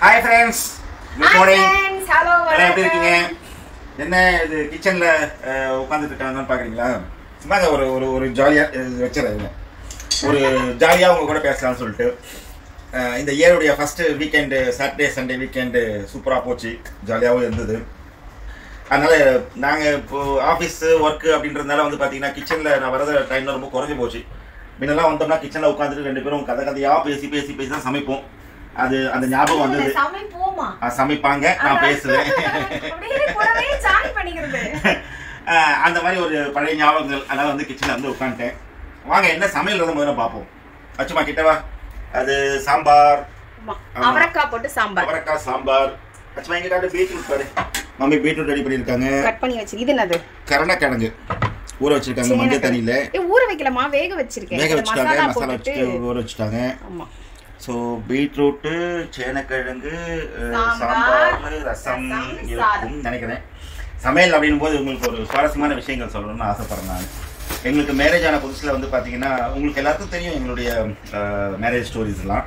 Hi friends good Hi morning friends, hello, எல்லாம் எப்படி இருக்கீங்க வணக்கம். என்ன இது கிச்சன்ல உட்காந்துட்டு இருக்காங்கன்னு பாக்குறீங்களா சும்மா இதை ஒரு ஒரு ஒரு ஜாலியா வச்சுருங்க ஒரு ஜாலியா உங்க கூட பேசலாம்னு சொல்லிட்டு அஹ், இந்த இயருடைய first weekend Saturday Sunday weekend சூப்பரா போச்சு ஜாலியாகவும் இருந்தது அதனால நாங்க இப்போ ஆஃபீஸ் ஒர்க் அப்படின்றதுனால வந்து பாத்தீங்கன்னா கிச்சன்ல நான் வரத டைம்ல ரொம்ப குறைஞ்சு போச்சு முன்னெல்லாம் வந்தோம்னா கிச்சன்ல உட்காந்துட்டு ரெண்டு பேரும் கதை கதையா பேசி பேசி பேசி தான் சமைப்போம் அது அந்த ஞாபகம் வந்தது இல்ல, சமைப்போமா? ஆ, சமைப்பாங்க நான் பேசுவேன் அப்படியே கூடவே join பண்ணிக்கிறது. அஹ் அந்த மாதிரி ஒரு பழைய ஞாபகங்கள் அதனால வந்து கிச்சன்ல வந்து உட்காந்துட்டேன் வாங்க என்ன சமையல் வந்து முதல்ல பார்ப்போம் அச்சுமா கிட்டவா அது சாம்பார் ஆமா. ஆமா. அவரைக்காய் போட்டு சாம்பார் அவரைக்காய் சாம்பார் அச்சுமா எங்க காட்டு பீட்ரூட் பாரு மம்மி பீட்ரூட் ரெடி பண்ணியிருக்காங்க கட் பண்ணி வச்சு இது என்னது கருணக்கிழங்கு ஊற வச்சிருக்காங்க மஞ்சள் தண்ணியில ஏ, ஊற வைக்கலாமா வேக வச்சிருக்கேன் வேக இந்த வச்சுட்டாங்க மசாலா மசாலா போட்டுட்டு வச்சுட்டு ஊற வச்சுட்டாங்க ஆமா ஸோ பீட்ரூட்டு சேனக்கிழங்கு அஹ், சாம்பார், சாம்பார் ரசம் ரசம், இருக்கும்னு நினைக்கிறேன் சமையல் அப்படின்னும் போது உங்களுக்கு ஒரு சுவாரஸ்யமான விஷயங்கள் சொல்லணும்னு ஆசைப்படுறேன் நான் எங்களுக்கு மேரேஜ் ஆன புதுசில் வந்து பார்த்தீங்கன்னா உங்களுக்கு எல்லாருக்கும் தெரியும் எங்களுடைய மேரேஜ் ஸ்டோரிஸ்லாம்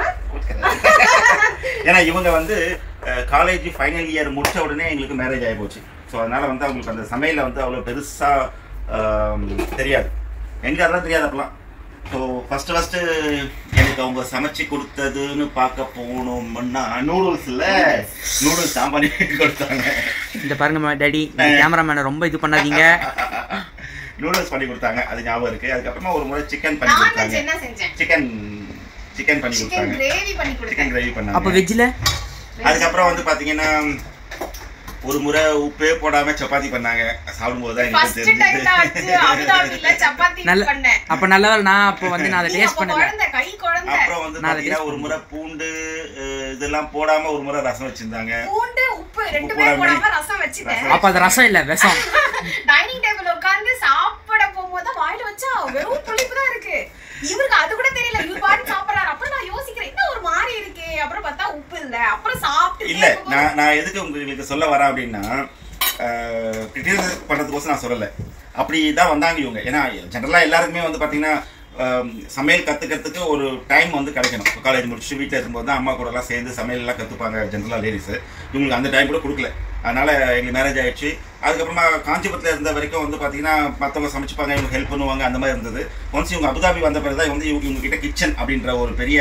ஏன்னா இவங்க வந்து காலேஜ் ஃபைனல் இயர் முடிச்ச உடனே எங்களுக்கு மேரேஜ் ஆகி போச்சு ஸோ அதனால வந்து அவங்களுக்கு அந்த சமையலில் வந்து அவ்வளோ பெருசாக தெரியாது எங்க அதெல்லாம் தெரியாது அப்பெல்லாம் ஸோ ஃபர்ஸ்ட் ஃபர்ஸ்ட் எனக்கு அவங்க சமைச்சு கொடுத்ததுன்னு பார்க்க போகணும்னா நூடுல்ஸ்ல நூடுல்ஸ் தான் பண்ணி கொடுத்தாங்க இந்த பாருங்க டேடி இந்த கேமராமேனை ரொம்ப இது பண்ணாதீங்க நூடுல்ஸ் பண்ணி கொடுத்தாங்க அது ஞாபகம் இருக்கு அதுக்கப்புறமா ஒரு முறை சிக்கன் பண்ணி நான்வெஜ் கொடுத்தாங்க என்ன செஞ்சேன் சிக்கன் சிக்கன் பண்ணி சிக்கன் கொடுத்தாங்க கிரேவி பண்ணி கொடுத்தேன் சிக்கன் கிரேவி அப்ப பண்ணாங்க வெஜ்ல அதுக்கப்புறம் வந்து பாத்தீங்கன்னா ஒரு முறை உப்பே போடாம சப்பாத்தி பண்ணாங்க சாப்பிடும்போது தான் ஃபர்ஸ்ட் எங்களுக்கு டைம் தான் ஆச்சு தெரிஞ்சது அபுதாபில சப்பாத்தி நல்ல பண்ணேன் அப்ப நல்ல வேளை நான் அப்ப வந்து நான் அதை நீ டேஸ்ட் அப்ப பண்ணல குழந்தை கை குழந்தை அப்புறம் வந்து நான் அதை பாத்தீங்கன்னா taste ஒரு முறை பூண்டு அஹ், இதெல்லாம் போடாம ஒரு முறை ரசம் வச்சிருந்தாங்க பூண்டு உப்பு ரெண்டு உப்பு பேரும் போடாம போடாம ரசம் வச்சுட்டேன் அப்ப அது ரசம் இல்ல விஷம் டைனிங் டேபிள் உட்கார்ந்து சாப்பிட போகும்போது தான் வாயில வச்சா வெறும் புளிப்பு தான் இருக்கு இவருக்கு அது கூட தெரியல இவர் பாட்டு சாப்பிடறாரு அப்புறம் நான் யோசிக்கிறேன் என்ன ஒரு மாதிரி இருக்கே அப்புறம் பார்த்தா உப்பு இல்ல அப்புறம் சாப்பிட்டு இல்ல நான் நான் எதுக்கு உங்களுக்கு சொல்ல வரேன் அப்படின்னா கிரிட்டிசைஸ் பண்றதுக்கோசம் நான் சொல்லல அப்படி தான் வந்தாங்க இவங்க ஏன்னா ஜென்ரலா எல்லாருக்குமே வந்து பாத்தீங்கன்னா ஆஹ், சமையல் கத்துக்கிறதுக்கு ஒரு டைம் வந்து கிடைக்கணும் காலேஜ் முடிச்சுட்டு வீட்டில் இருக்கும்போது தான் அம்மா கூட எல்லாம் சேர்ந்து சமையல் எல்லாம் கத்துப்பாங்க ஜென்ரலா லேடிஸ் இவங்களுக்கு அந்த டைம் கூட கொடுக்கல அதனால எங்களுக்கு மேரேஜ் ஆயிடுச்சு அதுக்கப்புறமா காஞ்சிபுரத்தில் இருந்த வரைக்கும் வந்து பார்த்தீங்கன்னா மற்றவங்க சமைச்சுப்பாங்க இவங்க ஹெல்ப் பண்ணுவாங்க அந்த மாதிரி இருந்தது ஒன்ஸ் இவங்க அபுதாபி வந்த பிறகு தான் வந்து இவங்க இவங்க கிட்ட கிச்சன் அப்படின்ற ஒரு பெரிய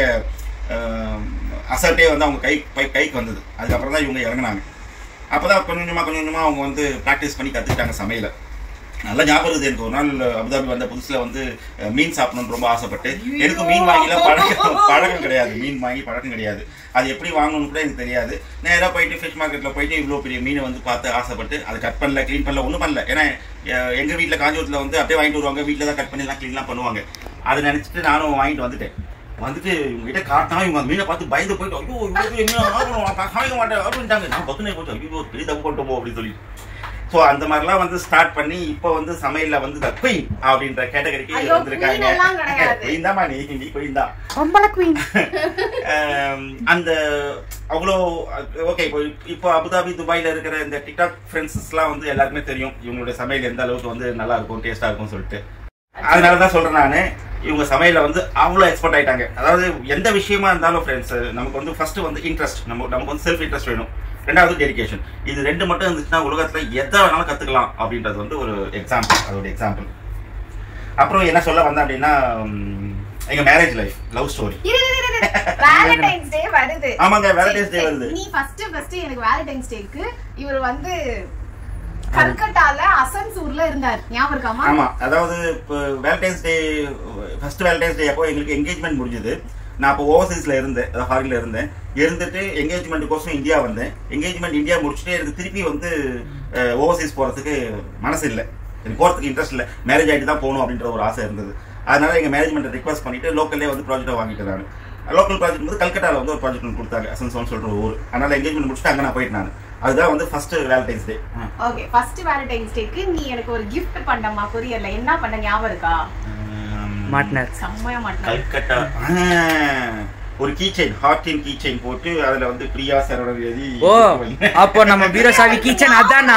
அசர்ட்டே வந்து அவங்க கை கை- கைக்கு வந்தது அதுக்கப்புறம் தான் இவங்க இறங்குனாங்க அப்பதான் கொஞ்சம் கொஞ்சமா கொஞ்சம் கொஞ்சமா அவங்க வந்து ப்ராக்டிஸ் பண்ணி கத்துக்கிட்டாங்க சமையல நல்ல ஞாபகம் இருக்குது எனக்கு ஒரு நாள் அபுதாபி வந்த புதுசுல வந்து அஹ், மீன் சாப்பிடணும்னு ரொம்ப ஆசைப்பட்டு எனக்கு மீன் வாங்கிலாம் பழக்கம் பழக்கம் கிடையாது மீன் வாங்கி பழக்கம் கிடையாது அது எப்படி வாங்கணும்னு கூட எனக்கு தெரியாது நேரா போயிட்டு ஃபிஷ் மார்க்கெட்ல போயிட்டு இவ்வளோ பெரிய மீனை வந்து பார்த்து ஆசைப்பட்டு அதை கட் பண்ணல க்ளீன் பண்ணல ஒன்றும் பண்ணல ஏன்னா அஹ், எங்க வீட்டில் காஞ்சிபுரத்தில் வந்து அப்படியே வாங்கிட்டு வருவாங்க வீட்டில் தான் கட் பண்ணி எல்லாம் க்ளீன்லாம் பண்ணுவாங்க அதை நினைச்சிட்டு நானும் வாங்கிட்டு வந்துட்டேன் வந்துட்டு இவங்க கிட்ட காட்டினா இவங்க அந்த மீனை பார்த்து பயந்து போயிட்டு ஐயோ இவ்வளோ பெரிய மீனை ஆகணும் நான் சமைக்க மாட்டேன் அப்படின்ட்டாங்க நான் பக்குனே போச்சு ஐயோ பெரிய தப்பு பண்ணிட்டோமோ அப்படின்னு சொல்லி ஸோ அந்த மாதிரிலாம் வந்து ஸ்டார்ட் பண்ணி இப்போ வந்து சமையல்ல வந்து த குயின் அப்படின்ற கேட்டகரிக்கு ஐயோ, வந்திருக்காங்க queen எல்லாம் கிடையாது. குயின் தான்மா நீ நீ குயின் தான் பொம்பளை குயின் ஆம், அந்த அவ்வளோ ஓகே இப்போ இப்போ அபுதாபி துபாயில இருக்கிற இந்த டிக்டாக் ஃப்ரெண்ட்ஸ்லாம் வந்து எல்லாருக்குமே தெரியும் இவங்களுடைய சமையல் எந்த அளவுக்கு வந்து நல்லா இருக்கும் டேஸ்டா இருக்கும்னு சொல்லிட்டு அதனால தான் சொல்றேன் நான் இவங்க சமையல வந்து அவ்வளோ எக்ஸ்பர்ட் ஆயிட்டாங்க அதாவது எந்த விஷயமா இருந்தாலும் ஃப்ரெண்ட்ஸ் நமக்கு வந்து ஃபர்ஸ்ட் வந்து இன்ட்ரெஸ்ட் நம்ம நமக்கு வந்து செல்ஃப் இன்ட்ரெஸ்ட் வேணும் ரெண்டாவது டெடிகேஷன் இது ரெண்டு மட்டும் இருந்துச்சுன்னா உலகத்துல எதை வேணாலும் கத்துக்கலாம் அப்படின்றது வந்து ஒரு எக்ஸாம்பிள் அதோட எக்ஸாம்பிள் அப்புறம் என்ன சொல்ல வந்தேன் அப்படின்னா உம், எங்க marriage life love story Valentine's day வருது ஆமாங்க வேலண்டைன்ஸ் டே சரி, வருது நீ ஃபர்ஸ்ட் ஃபர்ஸ்ட் எனக்கு வேலண்டைன்ஸ் டேக்கு இவர் வந்து கல்கட்டால அசன்சூர்ல இருந்தார் ஞாபகம் இருக்காமா ஆமா அதாவது இப்போ Valentine's day first Valentine's day அப்போ எங்களுக்கு என்கேஜ்மெண்ட் முடிஞ்சது நான் அப்போ ஓவர்சீஸ்ல இருந்தேன் அதாவது ஃபாரின்ல இருந்தேன் இருந்துட்டு என்கேஜ்மெண்ட்டுக்கோசம் இந்தியா வந்தேன் என்கேஜ்மெண்ட் இந்தியா முடிச்சுட்டு எனக்கு திருப்பி வந்து ஓவர்சீஸ் போறதுக்கு மனசு இல்லை எனக்கு போறதுக்கு இன்ட்ரெஸ்ட் இல்லை மேரேஜ் ஆகிட்டு தான் போகணும் அப்படின்ற ஒரு ஆசை இருந்தது அதனால எங்க மேனேஜ்மெண்ட் ரிக்வஸ்ட் பண்ணிட்டு லோக்கல்லே வந்து ப்ராஜெக்ட் வாங்கிட்டு நான் லோக்கல் ப்ராஜெக்ட் வந்து கல்கட்டால வந்து ஒரு ப்ராஜெக்ட் கொடுத்தாங்க அசன்சோன் சொல்லிட்டு ஒரு ஊர் அதனால என்கேஜ்மெண்ட் முடிச்சுட்டு அங்கே நான் போயிட்டு நான் அதுதான் வந்து first Valentine's day okay first Valentine's டேக்கு நீ எனக்கு ஒரு gift பண்ணம்மா கொரியர்ல என்ன பண்ண ஞாபகம் இருக்கா மாட்டினார் செம்மையா மாட்டேன் கல்கட்டா ஆ, ஒரு key chain heart in key chain போட்டு அதுல வந்து பிரியா சரவணன் எழுதி ஓ அப்போ நம்ம பீரோசாவி கிச்சன் அதானா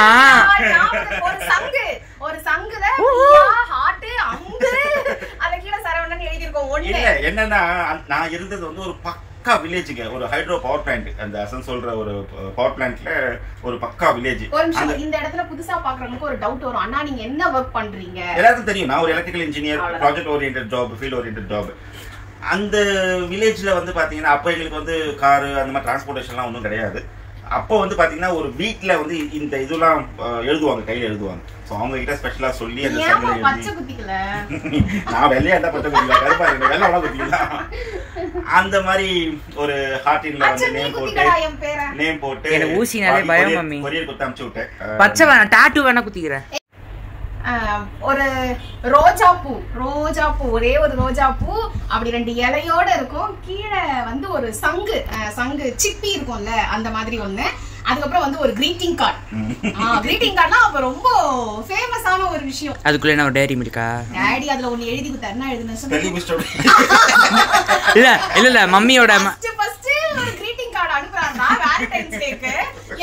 ஒரு சங்கு ஒரு சங்குல பிரியா ஹார்ட் அங்கு அதுல கீழே சரவணன் எழுதி இருக்கோம் ஒண்ணு இல்ல என்னன்னா அந்த- நான் இருந்தது வந்து ஒரு பக்கா பக்கா வில்லேஜுங்க ஒரு ஹைட்ரோ பவர் பிளான்ட் அந்த அசன் சொல்ற ஒரு பவர் பிளான்ட்ல ஒரு பக்கா வில்லேஜ் ஒரு நிமிஷம் இந்த இடத்துல புதுசா பாக்குறவங்களுக்கு ஒரு டவுட் வரும் அண்ணா நீங்க என்ன ஒர்க் பண்றீங்க எல்லாருக்கும் தெரியும் நான் ஒரு எலக்ட்ரிக்கல் இன்ஜினியர் அவ்வளவுதான். Project oriented job field oriented job அந்த வில்லேஜ்ல வந்து பாத்தீங்கன்னா அப்போ எங்களுக்கு வந்து காரு அந்த மாதிரி டிரான்ஸ்போர்ட்டேஷன்லாம் ஒன்றும் கிடையாது அப்போ வந்து பாத்தீங்கன்னா ஒரு வீட்ல வந்து இந்த இதெல்லாம் அஹ், எழுதுவாங்க கையில எழுதுவாங்க ஸோ அவங்க கிட்ட ஸ்பெஷலா சொல்லி அந்த ஏமா செங்கல் பச்சை எழுதி குத்திக்கல நான் வெள்ளையா இருந்தா பச்சை குத்திக்கலாம் கருப்பா இருக்கேன் வெள்ளை அவ்வளோ குத்திக்கலாம் அந்த மாதிரி ஒரு ஹார்டின்ல அச்சா வந்து நீ நேம் போட்டு குத்திக்கடா என் பேரை நேம் போட்டு எனக்கு ஊசினாலே பயம், மம்மி. கொரியர் கொடுத்து அனுப்பிச்சு விட்டேன் அஹ், பச்சை வேணாம் டாட்டு வேணா குத்திக்கிறேன் ஆஹ் ஒரு ரோஜா பூ ரோஜா பூ ஒரே ஒரு ரோஜா பூ அப்படி ரெண்டு இலையோட இருக்கும் கீழே வந்து ஒரு சங்கு ஆஹ் சங்கு சிப்பி இருக்கும்ல அந்த மாதிரி ஒண்ணு அதுக்கப்புறம் வந்து ஒரு கிரீட்டிங் கார்டு கிரீட்டிங் கார்ட்லாம் அப்ப ரொம்ப ஃபேமஸான ஒரு விஷயம் அதுக்குள்ள என்ன ஒரு டைரி மில்கா டேடி அதுல ஒண்ணு எழுதி கொடுத்தாரு என்ன எழுதுன ஸ்பெல்லிங் மிஸ்டேக் இல்ல இல்ல இல்ல மம்மியோட ம- ஃபர்ஸ்ட் ஃபர்ஸ்ட் ஒரு கிரீட்டிங் கார்டு அனுப்புறாருன்னா வேலண்டைன்ஸ் டேக்கு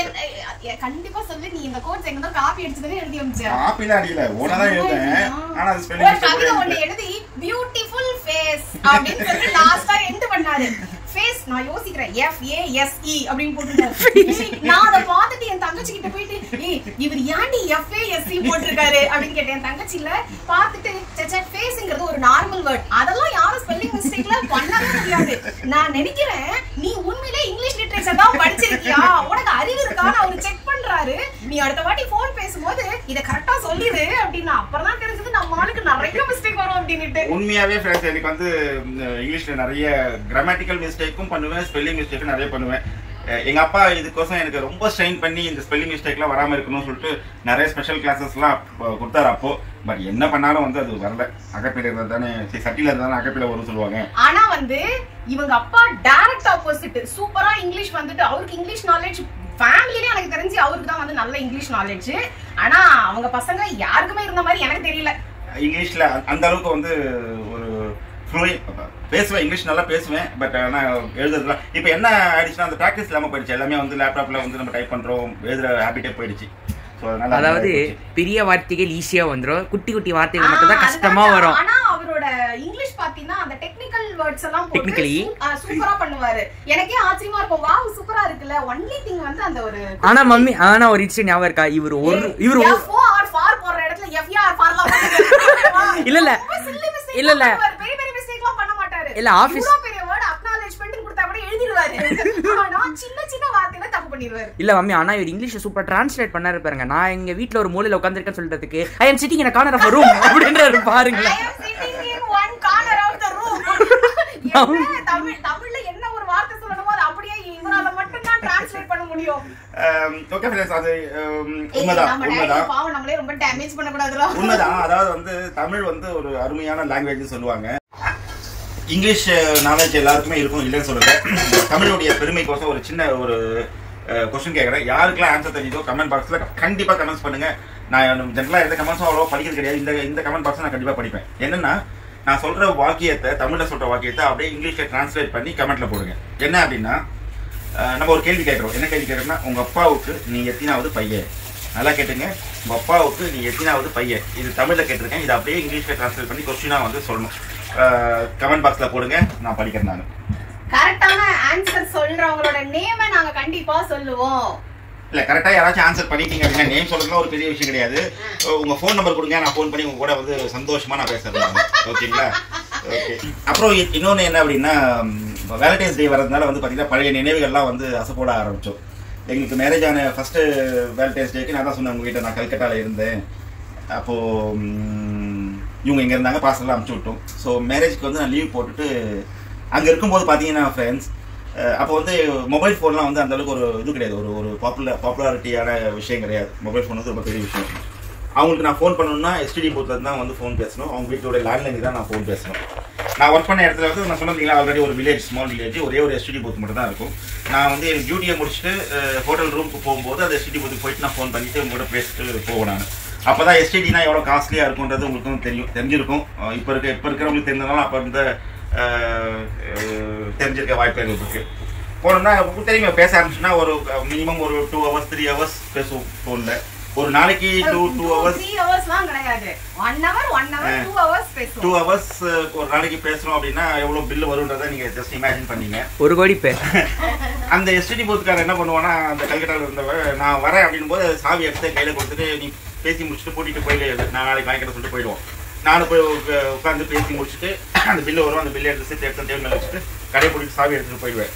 கண்டிப்பா சொல்லு நீ இந்த கோட்ஸ் எங்க காப்பி அடிச்சதுன்னு எழுதி அனுப்பிச்ச காப்பிலாம் அடிக்கல ஓனா தான் எழுதேன் ஆனா அது ஒரு ஸ்பெல்லிங் கவிதை ஒண்ணு மிஸ்டேக் எழுதி பியூட்டிஃபுல் ஃபேஸ் அப்படின்னு சொல்லி லாஸ்டா எண்ட் பண்ணாரு ஃபேஸ் நான் யோசிக்கிறேன் எஃப் ஏ எஸ் இ அப்படின்னு போட்டுருக்காரு நான் அதை பார்த்துட்டு என் தங்கச்சி கிட்ட போயிட்டு ஏய் இவர் ஏன்டி எஃப் ஏ எஸ் இ போட்டிருக்காரு அப்படின்னு கேட்டேன் என் தங்கச்சி இல்ல பார்த்துட்டு சச்சா ஃபேஸ்ங்கிறது ஒரு நார்மல் வேர்ட் அதெல்லாம் யாரும் ஸ்பெல்லிங் மிஸ்டேக்ல பண்ணவே முடியாது நான் நினைக்கிறேன் நீ உண்மையிலே இங்கிலீஷ் லிட்டரேச்சர் தான் படிச்சிருக்கியா உனக்கு அறிவு இருக்கான்னு அவர் செக் பண்றாரு நீ அடுத்த வாட்டி போன் பேசும்போது இத கரெக்டா சொல்லிடு அப்படின்னு அப்புறம் தான் தெரிஞ்சது நம்ம ஆளுக்கு நிறைய மிஸ்டேக் வரும் அப்படின்னுட்டு உண்மையாவே ஃப்ரெண்ட்ஸ் எனக்கு வந்து ம், இங்கிலீஷ்ல நிறைய கிராமட்டிக்கல் மிஸ்டேக்கும் பண்ணுவேன் ஸ்பெல்லிங் மிஸ்டேக்கும் நிறைய பண்ணுவேன் அஹ் எங்க அப்பா இதுக்கோசம் எனக்கு ரொம்ப ஸ்ட்ரெயின் பண்ணி இந்த ஸ்பெல்லிங் மிஸ்டேக்லாம் வராம இருக்கணும்னு சொல்லிட்டு நிறைய ஸ்பெஷல் கிளாஸஸ்லாம் கொடுத்தாரு அப்போ பட் என்ன பண்ணாலும் வந்து அது வரல அகப்பில இருந்தா தானே சரி, சட்டில இருந்தா தானே அகப்பில வரும்னு சொல்லுவாங்க ஆனா வந்து இவங்க அப்பா டைரக்ட் ஆப்போசிட் சூப்பரா இங்கிலீஷ் வந்துட்டு அவருக்கு இங்கிலீஷ் நாலேஜ் ஃபேமிலிலே எனக்கு தெரிஞ்சு அவருக்கு தான் வந்து நல்ல இங்கிலீஷ் நாலேஜ் ஆனா அவங்க பசங்க யாருக்குமே இருந்த மாதிரி எனக்கு தெரியல இங்கிலீஷ்ல அந்த- அந்த அளவுக்கு வந்து ஒரு fluent- பேசுவேன் இங்கிலீஷ் நல்லா பேசுவேன் பட் ஆனால் எழுதுறதுலாம் இப்போ என்ன ஆயிடுச்சுன்னா அந்த ப்ராக்டிஸ் இல்லாமல் போயிடுச்சு எல்லாமே வந்து லேப்டாப்ல வந்து நம்ம டைப் பண்றோம் எழுதுற ஹேபிட்டே போயிடுச்சு ஸோ அதனால அந்த அதாவது மாதிரி போச்சு. பெரிய வார்த்தைகள் ஈஸியா வந்துரும் குட்டி குட்டி வார்த்தைகள் மட்டும் தான் ஆ, கஷ்டமா அதுதான். வரும் ஆனா அவரோட இங்கிலீஷ் பாத்தீங்கன்னா அந்த டெக்னிக்கல் வேர்ட்ஸ் எல்லாம் போட்டு Technically? சூ- ஆ, சூப்பரா பண்ணுவாரு எனக்கே ஆச்சரியமா இருக்கும் வாவ் சூப்பரா இருக்குல்ல ஒன்லி திங் வந்து அந்த ஒரு ஆனா மம்மி ஆனா ஒரு இன்சிடென்ட் ஞாபகம் இருக்கா இவர் ஒரு இவர் ஒரு- FOR ஃபார் போடுற இடத்துல FAR ஃபார்லாம் போட்டுருக்காரு. இல்ல, இல்ல. ரொம்ப silly mistake இல்ல, இல்ல. பண்ணுவாரு. பெரிய பெரிய மிஸ்டேக்லாம் பண்ண மாட்டாரு இல்ல, office- இவ்வளவு பெரிய வேர்ட் அக்னாலஜ்மென்ட் கொடுத்தா கூட எழுதிடுவாரு ஆனா சின்ன சின்ன வார்த்தையில தப்பு பண்ணிடுவாரு இல்ல மம்மி ஆனா இவர் இங்கிலீஷ் சூப்பர் டிரான்ஸ்லேட் பண்ணாரு பாருங்க நான் எங்க வீட்ல ஒரு மூலையில உட்காந்துருக்கேன்னு சொல்றதுக்கு I am sitting in corner of room அப்படின்றாரு I பாருங்களேன் am sitting in one corner of the room. என்ன தமிழ் தமிழ்ல என்ன ஒரு வார்த்தை சொல்லணுமோ அது அப்படியே இவரால மட்டும் தான் டிரான்ஸ்லேட் பண்ண முடியும் ஓகே ஃப்ரெண்ட்ஸ் அது um, ஏய், உண்மைதான் நம்ம daddy உண்மைதான் பாவம் நம்மளே ரொம்ப டேமேஜ் பண்ண கூடாதுல உண்மைதான் அதாவது வந்து தமிழ் வந்து ஒரு அருமையான லாங்குவேஜ் சொல்லுவாங்க இங்கிலீஷ் நாலேஜ் எல்லாருக்குமே இருக்கும் இல்லைன்னு சொல்லுங்க தமிழுடைய பெருமைக்கோசம் ஒரு சின்ன ஒரு கொஸ்டின் கேட்குறேன் யாருக்கெல்லாம் ஆன்சர் தெரியுதோ கமெண்ட் பாக்ஸில் கண்டிப்பாக கமெண்ட்ஸ் பண்ணுங்க நான் ஜென்ரலாக எந்த கமெண்ட்ஸும் அவ்வளோ படிக்கிறது கிடையாது இந்த இந்த கமெண்ட் பாக்ஸை நான் கண்டிப்பாக படிப்பேன் என்னன்னா நான் சொல்ற வாக்கியத்தை தமிழ்ல சொல்ற வாக்கியத்தை அப்படியே இங்கிலீஷ்ல டிரான்ஸ்லேட் பண்ணி கமெண்ட்ல போடுங்க என்ன அப்படின்னா அஹ், நம்ம ஒரு கேள்வி கேட்குறோம் என்ன கேள்வி கேட்குறோம்னா உங்க அப்பாவுக்கு நீ எத்தனாவது பையன் நல்லா கேட்டுங்க உங்க அப்பாவுக்கு நீ எத்தனாவது பையன் இது தமிழ்ல கேட்டிருக்கேன் இது அப்படியே இங்கிலீஷ்ல டிரான்ஸ்லேட் பண்ணி கொஸ்டினா வந்து சொல்லணும் கமெண்ட் பாக்ஸ்ல போடுங்க நான் படிக்கிறேன் நான் கரெக்டான ஆன்சர் சொல்றவங்களோட நேமை நாங்க கண்டிப்பா சொல்லுவோம் இல்ல கரெக்டா யாராச்சும் ஆன்சர் பண்ணிட்டீங்க அப்படின்னா நேம் சொல்றதுலாம் ஒரு பெரிய விஷயம் கிடையாது உங்க ஃபோன் நம்பர் கொடுங்க நான் ஃபோன் பண்ணி உங்க கூட வந்து சந்தோஷமா நான் பேசுறேன் ஓகேங்களா ஓகே அப்புறம் இ- இன்னொன்னு என்ன அப்படின்னா வேலண்டைன்ஸ் டே வரதுனால வந்து பாத்தீங்கன்னா பழைய நினைவுகள்லாம் வந்து அசப்போட ஆரம்பிச்சோம் எங்களுக்கு மேரேஜ் ஆன ஃபர்ஸ்ட் வேலண்டைன்ஸ் டேக்கு நான் தான் சொன்னேன் உங்ககிட்ட நான் கல்கட்டால இருந்தேன் அப்போ ம், இவங்க இங்க இருந்தாங்க பார்சல்லாம் அனுப்பிச்சு விட்டோம் ஸோ மேரேஜ்க்கு வந்து நான் லீவ் போட்டுட்டு அங்க இருக்கும்போது பாத்தீங்கன்னா ஃப்ரெண்ட்ஸ் அப்போ வந்து மொபைல் ஃபோன்லாம் வந்து அந்த அளவுக்கு ஒரு இது கிடையாது ஒரு ஒரு பாப்புலர் பாப்புலாரிட்டியான விஷயம் கிடையாது மொபைல் ஃபோன் வந்து ரொம்ப பெரிய விஷயம் அவங்களுக்கு நான் ஃபோன் பண்ணணும்னா எஸ்டிடி பூத்ல இருந்து தான் வந்து ஃபோன் பேசணும் அவங்க வீட்டோட லேண்ட்லைன் தான் நான் ஃபோன் பேசணும் நான் ஒர்க் பண்ண இடத்துல வந்து நான் சொன்னீங்களா ஆல்ரெடி ஒரு வில்லேஜ் ஸ்மால் வில்லேஜ் ஒரே ஒரு எஸ்டிடி பூத் மட்டும் தான் இருக்கும் நான் வந்து என் டியூட்டியை முடிச்சுட்டு ஹோட்டல் ரூமுக்கு போகும்போது அந்த எஸ்டிடி பூத்துக்கு போயிட்டு நான் ஃபோன் பண்ணிட்டு உங்க கூட பேசிட்டு போவேன் நான் அப்போ தான் எஸ்டிடினா எவ்வளோ காஸ்ட்லியாக இருக்குன்றது உங்களுக்கும் தெரியும் தெரிஞ்சிருக்கும் அஹ் இப்போ இருக்க இப்போ இருக்கிறவங்களுக்கு தெரிஞ்சதுனால அப்போ இருந்த அஹ், அஹ், தெரிஞ்சிருக்க வாய்ப்புகள் இருக்கு போனோம்னா உங்களுக்கு தெரியுமே பேச ஆரம்பிச்சுன்னா ஒரு மினிமம் ஒரு டூ ஹவர்ஸ் த்ரீ ஹவர்ஸ் பேசுவோம் ஃபோனில் ஒரு நாளைக்கு டூ டூ ஹவர்ஸ் த்ரீ ஹவர்ஸ்லாம் கிடையாது one hour one hour two hours two பேசுவோம் ஹவர்ஸ் ஒரு நாளைக்கு பேசுறோம் அப்படின்னா எவ்வளவு பில் வரும்ன்றதை நீங்க ஜஸ்ட் இமேஜின் பண்ணீங்க ஒரு கோடி பேர் அந்த எஸ்டிடி பூத்துக்காரர் என்ன பண்ணுவானா அந்த கல்கட்டாவில் இருந்தவர் நான் வரேன் அப்படின்னும் போது சாவி எடுத்து கையில கொடுத்துட்டு நீ பேசி முடிச்சுட்டு கூட்டிட்டு போயிடு நான் நாளைக்கு வாங்கிக்கிற சொல்லிட்டு போயிடுவோம் நானும் போய் உட்கா- உட்கார்ந்து பேசி முடிச்சுட்டு அந்த பில்லு வரும் அந்த பில்லு எடுத்து சேர்த்து எடுத்து டேபிள் மேல வச்சுட்டு கடையை போட்டு சாவி எடுத்துட்டு போயிடுவேன்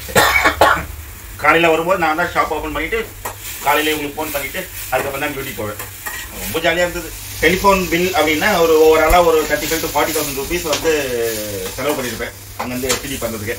காலையில வரும்போது நான் தான் ஷாப் ஓப்பன் பண்ணிட்டு காலையில உங்களுக்கு ஃபோன் பண்ணிட்டு அதுக்கப்புறம் தான் டியூட்டி போவேன் ரொம்ப ஜாலியாக இருந்தது டெலிஃபோன் பில் அப்படின்னா ஒரு ஓவராலாக ஒரு thirty five to forty thousand rupees வந்து செலவு பண்ணியிருப்பேன் அங்கேருந்து எஸ்டிடி பண்ணுறதுக்கு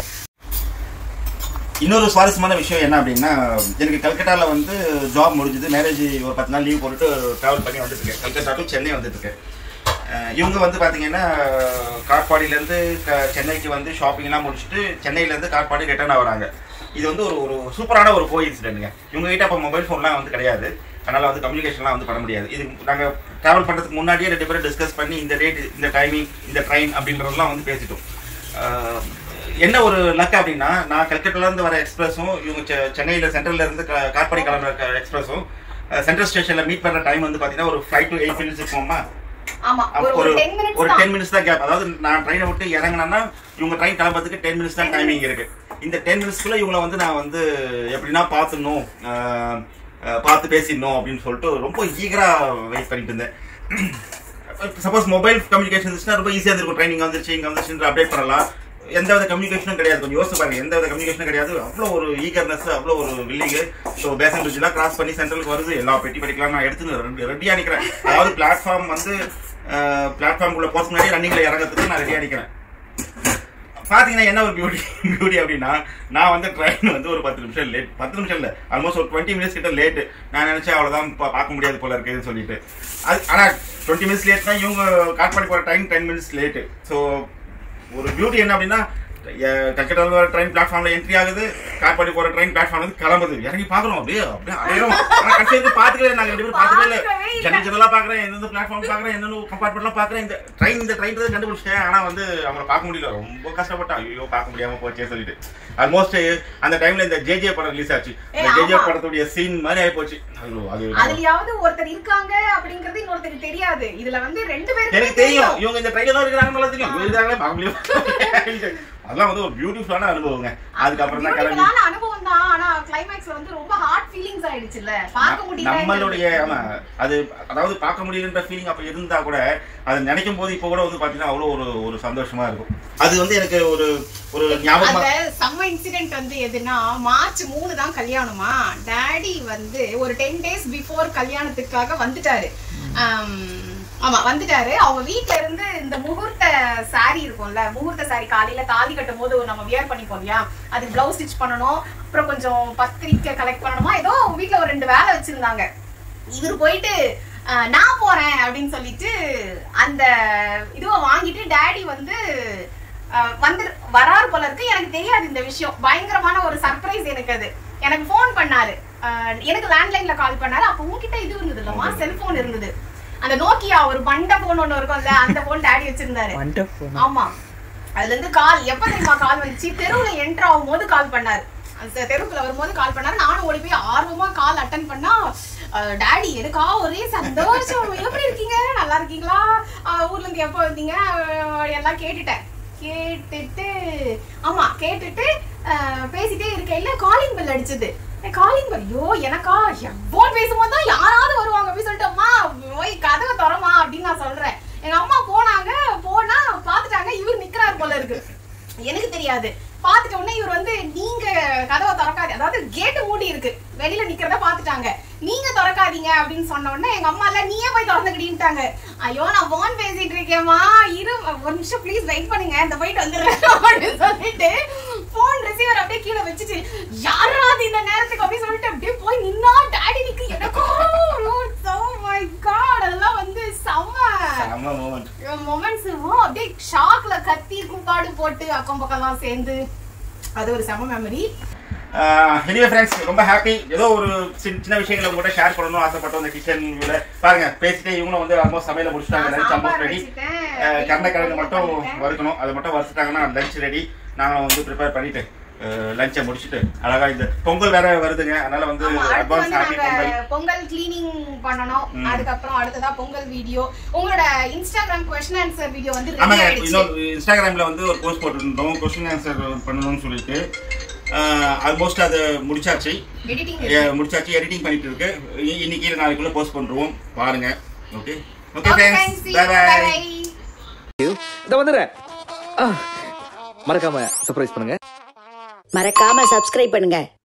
இன்னொரு சுவாரஸ்யமான விஷயம் என்ன அப்படின்னா எனக்கு கல்கட்டாவில் வந்து ஜாப் முடிஞ்சது மேரேஜ் ஒரு பத்து நாள் லீவ் போட்டுட்டு ட்ராவல் பண்ணி வந்துட்டு இருக்கேன் கல்கட்டா டு சென்னை வந்துட்டு இருக்கேன் அஹ் இவங்க வந்து பார்த்தீங்கன்னா காட்பாடியிலேருந்து சென்னைக்கு வந்து ஷாப்பிங்லாம் முடிச்சுட்டு சென்னையிலேருந்து காட்பாடி ரிட்டர்ன் ஆகுறாங்க இது வந்து ஒரு ஒரு சூப்பரான ஒரு கோ இன்சிடென்ட்டுங்க இவங்க கிட்ட அப்போ மொபைல் ஃபோன்லாம் வந்து கிடையாது அதனால் வந்து கம்யூனிகேஷன்லாம் வந்து பண்ண முடியாது இது நாங்கள் ட்ராவல் பண்ணுறதுக்கு முன்னாடியே ரெண்டு பேரும் டிஸ்கஸ் பண்ணி இந்த டேட் இந்த டைமிங் இந்த ட்ரெயின் அப்படின்றதெல்லாம் வந்து பேசிட்டோம் அஹ் என்ன ஒரு லக் அப்படின்னா நான் கல்கட்டால இருந்து வர எக்ஸ்பிரஸும் இவங்க செ- சென்னையில சென்ட்ரல்ல இருந்து க- காட்பாடி கிளம்புற எக்ஸ்பிரஸும் சென்ட்ரல் ஸ்டேஷன்ல மீட் பண்ற டைம் வந்து பாத்தீங்கன்னா ஒரு ஃபைவ் டு எயிட் மினிட்ஸ் இருக்குமா ஆமா அப்ப ஒரு ஒரு ஒரு டென் மினிட்ஸ் ஒரு தான் டென் மினிட்ஸ் தான் கேப் அதாவது நான் ட்ரெயினை விட்டு இறங்கினேன்னா இவங்க ட்ரெயின் கிளம்புறதுக்கு டென் மினிட்ஸ் தான் டைமிங் இருக்கு இந்த டென் மினிட்ஸ்க்குள்ள இவங்கள வந்து நான் வந்து எப்படின்னா பார்த்துடணும் அஹ், அஹ், பார்த்து பேசிடணும் அப்படின்னு சொல்லிட்டு ரொம்ப ஈகரா வெயிட் பண்ணிட்டு இருந்தேன் சப்போஸ் மொபைல் கம்யூனிகேஷன் இருந்துச்சுன்னா ரொம்ப ஈஸியாக இருக்கும் ட்ரைனிங் வந்துருச்சு இங்கே வந்துருச்சு அப்டேட் பண்ணலாம் எந்த வித கம்யூனிகேஷனும் கிடையாது கொஞ்சம் யோசிச்சு பாருங்க எந்த வித கம்யூனிகேஷனும் கிடையாது அவ்வளோ ஒரு ஈகர்னஸ் அவ்வளோ ஒரு வில்லிங்கு ஸோ பேசன் பிரிட்ஜ்லாம் கிராஸ் பண்ணி சென்ட்ரலுக்கு வருது எல்லா பெட்டி படிக்கலாம் நான் எடுத்து ரெடி ரெடியாக நிற்கிறேன் அதாவது பிளாட்ஃபார்ம் வந்து பிளாட்ஃபார்முக்குள்ள போகிறதுக்கு முன்னாடி ரன்னிங்கில் இறங்கிறதுக்கு நான் ரெடியாக நிற்கிறேன் பாத்தீங்கன்னா என்ன ஒரு பியூட்டி பியூட்டி அப்படின்னா நான் வந்து ட்ரெயின் வந்து ஒரு பத்து நிமிஷம் லேட் பத்து நிமிஷம் இல்லை ஆல்மோஸ்ட் ஒரு டுவெண்ட்டி மினிட்ஸ் கிட்ட லேட்டு நான் நினைச்சேன் அவ்வளோதான் பா- பார்க்க முடியாது போல இருக்குதுன்னு சொல்லிட்டு அது ஆனால் டுவெண்ட்டி மினிட்ஸ் லேட் தான் இவங்க காட்பாடி போகிற time ten minutes late so ஒரு பியூட்டி என்ன அப்படின்னா கல்கட்டாவில் வர ட்ரெயின் பிளாட்ஃபார்ம்ல என்ட்ரி ஆகுது காட்பாடி போற ட்ரெயின் பிளாட்ஃபார்ம் வந்து கிளம்புது இறங்கி பார்க்கணும் அப்படியே அப்படியே அடையிறோம் ஆனால் கடைசி வரைக்கும் பார்த்துக்கவே நாங்கள் ரெண்டு பேரும் பார்த்துக்கவே இல்லை பார்க்கவே இல்ல. ஜன்னல் ஜன்னலா பார்க்குறேன் எந்தெந்த பிளாட்ஃபார்ம் பார்க்குறேன் எந்தெந்த கம்பார்ட்மெண்ட்லாம் பார்க்குறேன் இந்த ட்ரெயின் இந்த ட்ரெயின் கண்டுபிடிச்சிட்டேன் ஆனால் வந்து அவங்கள பார்க்க முடியல ரொம்ப கஷ்டப்பட்டேன் ஐயோ பார்க்க முடியாம போச்சே சொல்லிட்டு ஆல்மோஸ்ட் அந்த டைம்ல இந்த ஜேஜே படம் ரிலீஸ் ஆச்சு இந்த ஏய், ஜேஜே ஆமா. படத்துடைய சீன் மாதிரி ஆகி போச்சு ஐயோ அது அதுலயாவது ஒருத்தர் இருக்காங்க அப்படிங்கறது இன்னொருத்தருக்கு தெரியாது இதுல வந்து ரெண்டு பேருக்கு எனக்கு தெரியும் இவங்க இந்த ட்ரெயின்ல தான் இருக்கிறாங்க நல்லா தெரியும் இவங்க இருக்காங்களே பார்க்க முடியும் அதெல்லாம் வந்து ஒரு பியூட்டிஃபுல்லான அனுபவங்க அதுக்கப்புறம் தான் கிளம்பி பியூட்டிஃபுல்லான அனுபவம் தான் ஆனா கிளைமேக்ஸ்ல வந்து ரொம்ப ஹார்ட் ஃபீலிங்ஸ் ஆயிடுச்சுல்ல பார்க்க முடியல நம்மளுடைய ஆமா அது அதாவது பார்க்க முடியலன்ற ஃபீலிங் அப்ப இருந்தா கூட அதை நினைக்கும் போது இப்போ கூட வந்து பாத்தீங்கன்னா அவ்வளவு ஒரு ஒரு சந்தோஷமா இருக்கும் அது வந்து எனக்கு ஒரு ஒரு ஞாபகமா அந்த செம்ம இன்சிடென்ட் வந்து எதுனா மார்ச் மூணு தான் கல்யாணமா டாடி வந்து ஒரு டென் டேஸ் பிஃபோர் கல்யாணத்துக்காக வந்துட்டாரு ஆம், ஆமா வந்துட்டாரு அவங்க வீட்ல இருந்து இந்த முகூர்த்த saree இருக்கும்ல முகூர்த்த saree காலையில தாலி கட்டும் போது நம்ம வியர் பண்ணிப்போம் இல்லையா அதுக்கு பிளவுஸ் ஸ்டிச் பண்ணணும் அப்புறம் கொஞ்சம் பத்திரிக்கை கலெக்ட் பண்ணணுமா ஏதோ வீட்ல ஒரு ரெண்டு வேலை வச்சிருந்தாங்க இவர் போயிட்டு அஹ், நான் போறேன் அப்படின்னு சொல்லிட்டு அந்த இதுவை வாங்கிட்டு டாடி வந்து அஹ், வந்து வராரு போல இருக்கு எனக்கு தெரியாது இந்த விஷயம் பயங்கரமான ஒரு சர்ப்ரைஸ் எனக்கு அது எனக்கு ஃபோன் பண்ணாரு அஹ், எனக்கு லேண்ட்லைன்ல கால் பண்ணாரு அப்ப உங்ககிட்ட இது இருந்தது இல்லம்மா செல்போன் இருந்தது அந்த நோக்கியா ஒரு பண்ட போன் ஒண்ணு இருக்கும்ல அந்த போன் டாடி வச்சிருந்தாரு வண்டர்ஃபுல் ஆமா அதுல இருந்து கால் எப்ப தெரியுமா கால் வந்துச்சு தெருவுல என்டர் ஆகும் போது கால் பண்ணாரு அந்த தெருவுக்குள்ள வரும்போது கால் பண்ணாரு நானும் ஓடி போய் ஆர்வமா கால் அட்டன் பண்ணா டாடி எனக்கா ஒரே சந்தோஷம் எப்படி இருக்கீங்க நல்லா இருக்கீங்களா அஹ், ஊர்ல இருந்து எப்போ வந்தீங்க அஹ், எல்லாம் கேட்டுட்டேன் கேட்டுட்டு ஆமா கேட்டுட்டு அஹ், பேசிட்டே இருக்கையில காலிங் பெல் அடிச்சது காலிங் பெல் ஐயோ எனக்கா போன் பேசும்போது தான் யாராவது வருவாங்க அப்படின்னு சொல்லிட்டு அம்மா போய் கதவை திறமா அப்படின்னு நான் சொல்றேன் எங்க அம்மா போனாங்க போனா பாத்துட்டாங்க இவர் நிக்கிறாரு போல இருக்கு எனக்கு தெரியாது பாத்துட்ட உடனே இவர் வந்து நீங்க கதவை திறக்காது அதாவது கேட்டு மூடி இருக்கு வெளியில நிக்கிறத பாத்துட்டாங்க நீங்க திறக்காதீங்க அப்படின்னு சொன்ன உடனே எங்க அம்மா இல்ல நீயே போய் திறந்துக்கிட்டீன்ட்டாங்க ஐயோ நான் போன் பேசிட்டு இருக்கேம்மா இரு ஒரு நிமிஷம் ப்ளீஸ் வெயிட் பண்ணுங்க இந்த போயிட்டு வந்துடுறேன் அப்படின்னு சொல்லிட்டு போன் ரிசீவர் அப்படியே கீழே வச்சுட்டு யாராவது இந்த நேரத்துக்கு அப்படின்னு சொல்லிட்டு அப்படியே போய் நின்னா டாடி நிக்கு எனக்கும் oh my god அதெல்லாம் வந்து செம்ம செம்ம மூமெண்ட் மொமெண்ட்ஸ் அப்படியே ஷாக்ல கத்தி கூப்பாடு போட்டு அக்கம் பக்கம்லாம் சேர்ந்து அது ஒரு செம மெமரி எனிவே ஃப்ரெண்ட்ஸ் ரொம்ப ஹாப்பி ஏதோ ஒரு சின்ன சின்ன விஷயங்களை உங்கள்கிட்ட ஷேர் பண்ணணும்னு ஆசைப்பட்டோம் இந்த கிச்சன் பாருங்க பேசிட்டே இவங்களும் வந்து ஆல்மோஸ்ட் சமையல முடிச்சிட்டாங்க லஞ்ச் ஆல்மோஸ்ட் ரெடி கருணைக்கிழங்கு மட்டும் வறுக்கணும் அதை மட்டும் வறுத்துட்டாங்கன்னா லஞ்ச் ரெடி நாங்களும் வந்து ப்ரிப்பேர் பண்ணிட்டு லஞ்சை முடிச்சுட்டு அழகா இந்த பொங்கல் வேற வருதுங்க அதனால வந்து ஆமா, அடுத்து அட்வான்ஸ் வந்து ஹாப்பி பொங்கல் நாங்க பொங்கல் கிளீனிங் பண்ணணும் அதுக்கப்புறம் அடுத்ததா பொங்கல் வீடியோ உங்களோட இன்ஸ்டாகிராம் கொஸ்டின் ஆன்சர் வீடியோ வந்து ரெடி ஆமாங்க ஆயிடுச்சு இன்னொரு இன்ஸ்டாகிராம்ல வந்து ஒரு போஸ்ட் போட்டுருந்தோம் கொஸ்டின் ஆன்சர் பண்ணணும்னு சொல்லிட்டு ஆல்மோஸ்ட் அதை முடிச்சாச்சு எடிட்டிங் அஹ், முடிச்சாச்சு எடிட்டிங் பண்ணிட்டு இருக்கு இ- இன்னைக்கு இல்ல நாளைக்குள்ள போஸ்ட் பண்றோம் பாருங்க okay okay okay friends friends bye bye bye bye இந்த வந்துடுறேன் ஆ, மறக்காம சர்ப்ரைஸ் பண்ணுங்க மறக்காம சப்ஸ்கிரைப் பண்ணுங்க